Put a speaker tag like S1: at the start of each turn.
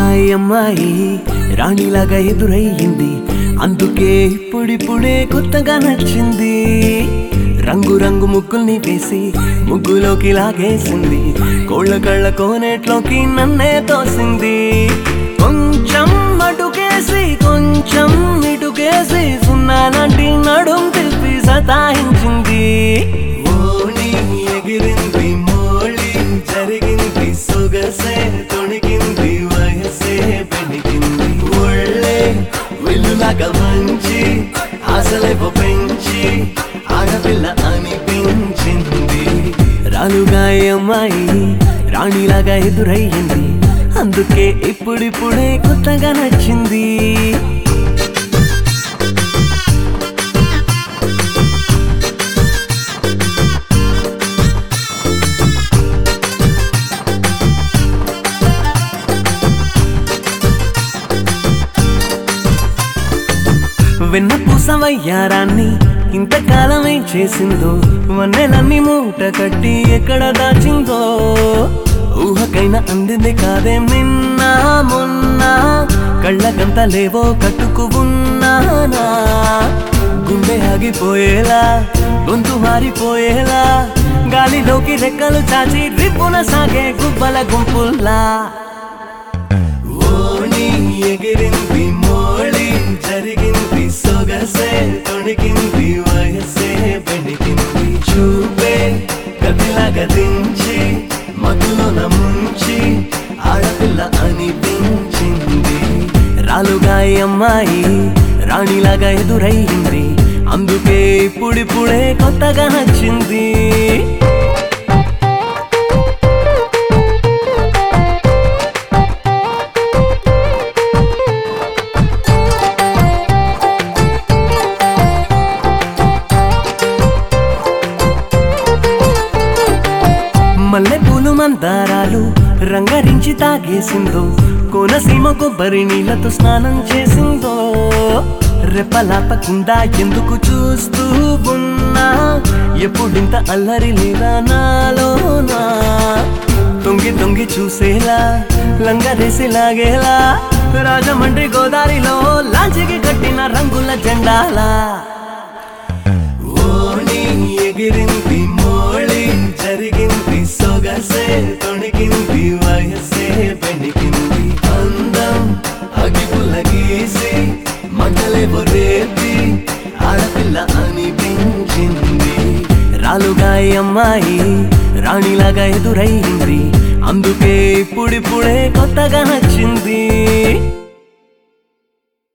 S1: రాలుగా ఈ అమ్మాయి రాణిలాగా ఎదురయ్యింది అందుకే ఇప్పుడిప్పుడే కొత్తగా నచ్చింది రంగు రంగు ముగ్గుల్ని వేసి ముగ్గులోకి లాగేసింది కోళ్ళ కళ్ళ కోనేట్లోకి నన్నే తోసింది కొంచెం అటుకేసి కొంచెం ఇటుకేసి సున్నా లాంటి నడుం తిప్పి సతాయించింది ఓణి ఎగిరింది మోళి జరిగింది సొగసే తొణికింది వయసే పెణికింది ఒళ్ళే విల్లులాగా మంచి ఆశలేవో పెంచి ఆడపిల్ల అనిపించింది రాలుగా ఈ అమ్మాయి రాణిలాగా ఎదురయ్యింది అందుకే ఇప్పుడిప్పుడే కొత్తగా నచ్చింది వెన్న పూసవయ్యారాన్ని ఇంతకాలం ఏం చేసిందో వన్నెలన్నీ మూట కట్టి ఎక్కడ దాచిందో ఊహకైనా అందింది కాదేం నిన్న మొన్న కళ్ళకంత లేవో కట్టుకు ఉన్నానా గుండె ఆగిపోయేలా గొంతు మారిపోయేలా గాలిలోకి రెక్కలు చాచి రిప్పున సాగే గుబ్బల గుంపుల్లా ఓణి ఎగిరింది మోళి జరిగింది సొగసే తొణికింది వయసే బెణికింది చూపే గదిలాగా దించి మధులోన ముంచి ఆడపిల్ల అనిపించింది రాలుగా ఈ అమ్మాయి రాణిలాగా ఎదురయ్యింది అందుకే ఇప్పుడిప్పుడే కొత్తగా నచ్చింది మల్లె పూలు మందారాలు రంగరించి తాగేసిందో కోనసీమ కొబ్బరి నీళ్ళతో స్నానం చేసిందో రెప్పలాపకుండా ఎందుకు చూస్తూ ఉన్నా ఎప్పుడింత అల్లరి లేదా నాలోనా తొంగి తొంగి చూసేలా లంగరేసి లాగేలా రాజమండ్రి గోదావరిలో లాంచికి కట్టిన రంగుల జెండాలా ఓణి ఎగిరింది మోళి జరిగింది సొగసే తొణికింది వయసే పెణికింది అందం అగిపుల గీసి మంటలేవో రేపి ఆడపిల్ల అనిపించింది రాలుగా ఈ అమ్మాయి రాణిలాగా ఎదురయ్యింది అందుకే ఇప్పుడిప్పుడే కొత్తగా నచ్చింది